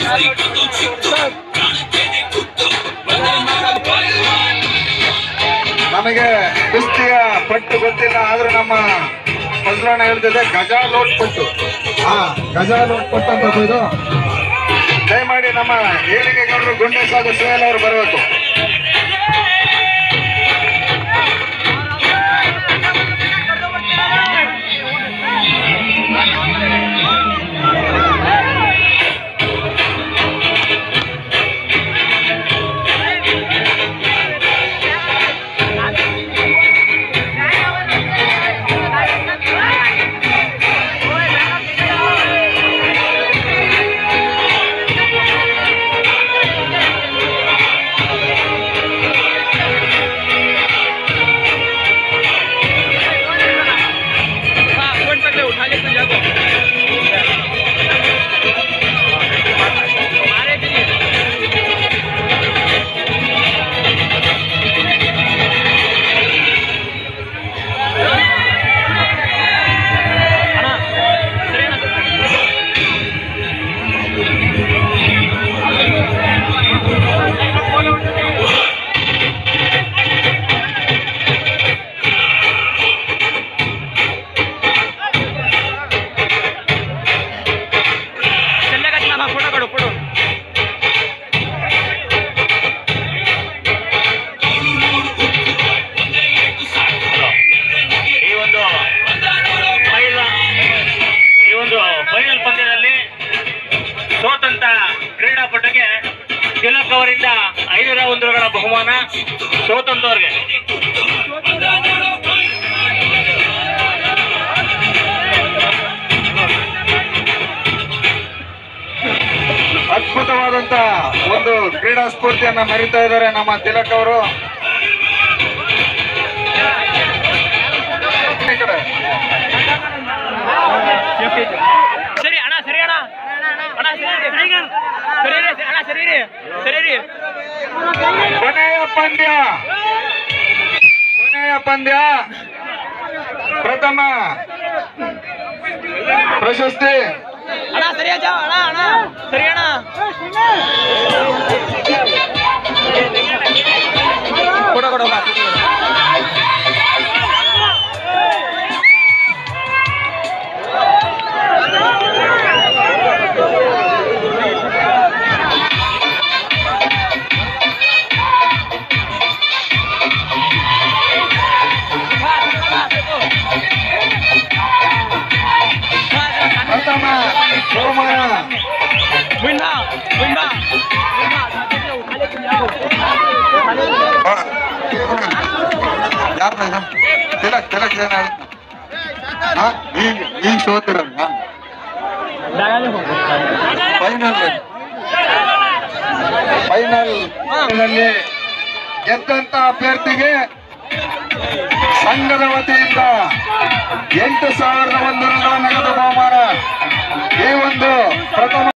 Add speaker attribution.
Speaker 1: ನಮಗೆ ಕುಸ್ತಿಯ ಪಟ್ಟು ಗೊತ್ತಿಲ್ಲ ಆದ್ರೂ ನಮ್ಮ ಫಜ್ಲಣ್ಣ ಹೇಳ್ತಿದೆ ಗಜ ಲೋಟ್ ಪಟ್ಟು ಹಾ ಗಜ ಲೋಟ್ ಪಟ್ಟು ಅಂತ ಇದು ದಯಮಾಡಿ ನಮ್ಮ ಏಳಿಗೆಗೌಡರು ಗುಂಡೇಶ್ ಹಾಗೂ ಸುಹೇಲ್ ಅವರು ಬರಬೇಕು
Speaker 2: ಫೋಟೋ ಕೊಡು ಫೋಟೋ
Speaker 3: ಈ ಒಂದು ಮಹಿಳಾ ಈ ಒಂದು ಫೈನಲ್ ಪಂದ್ಯದಲ್ಲಿ ಸೋತಂತ ಕ್ರೀಡಾಪಟುಗೆ ತಿಲಕ್ ಅವರಿಂದ ಐನೂರ ಒಂದರಗಳ ಬಹುಮಾನ ಸೋತಂತವ್ರಿಗೆ
Speaker 1: ಅದ್ಭುತವಾದಂತ ಒಂದು ಕ್ರೀಡಾ ಸ್ಫೂರ್ತಿಯನ್ನ ಮೆರಿತಾ ಇದ್ದಾರೆ ನಮ್ಮ ತಿಲಕ್ ಅವರು ಈ ಕಡೆ.
Speaker 2: ಸರಿ ಅಣ್ಣ ಸರಿ ಅಣ್ಣ ಅಣ್ಣ ಸರಿ ರೀ. ಸರಿ ರೀ ಅಣ್ಣ ಸರಿ ರೀ ಸರಿ ರೀ
Speaker 1: ಕೊನೆಯ ಪಂದ್ಯ ಕೊನೆಯ ಪಂದ್ಯ ಪ್ರಥಮ ಪ್ರಶಸ್ತಿ
Speaker 2: ಅಣ್ಣ ಸರಿ ಅಜ್ಜ ಅಣ್ಣ ಅಣ್ಣ ಸರಿ ಅಣ್ಣ ಕೊಡು ಕೊಡು ಬಾ.
Speaker 1: ಪ್ರಥಮ ಬಹುಮಾನ
Speaker 2: ವಿನ್ ಬಾ ವಿನ್ ಬಾ
Speaker 1: ಯಾರ ತಿಲಕ್ ತಿಲಕ್ ಏನಾದ್ರು ಈಗ ಈಗ ಸೋತಿರಲ್ಲ ಫೈನಲ್ ಫೈನಲ್ ನಲ್ಲಿ ಗೆದ್ದಂತ ಅಭ್ಯರ್ಥಿಗೆ ಸಂಘದ ವತಿಯಿಂದ ಎಂಟು ಸಾವಿರದ ಒಂದು ರುಗಳ ನಗದು ಬಹುಮಾನ ಈ ಒಂದು ಪ್ರಥಮ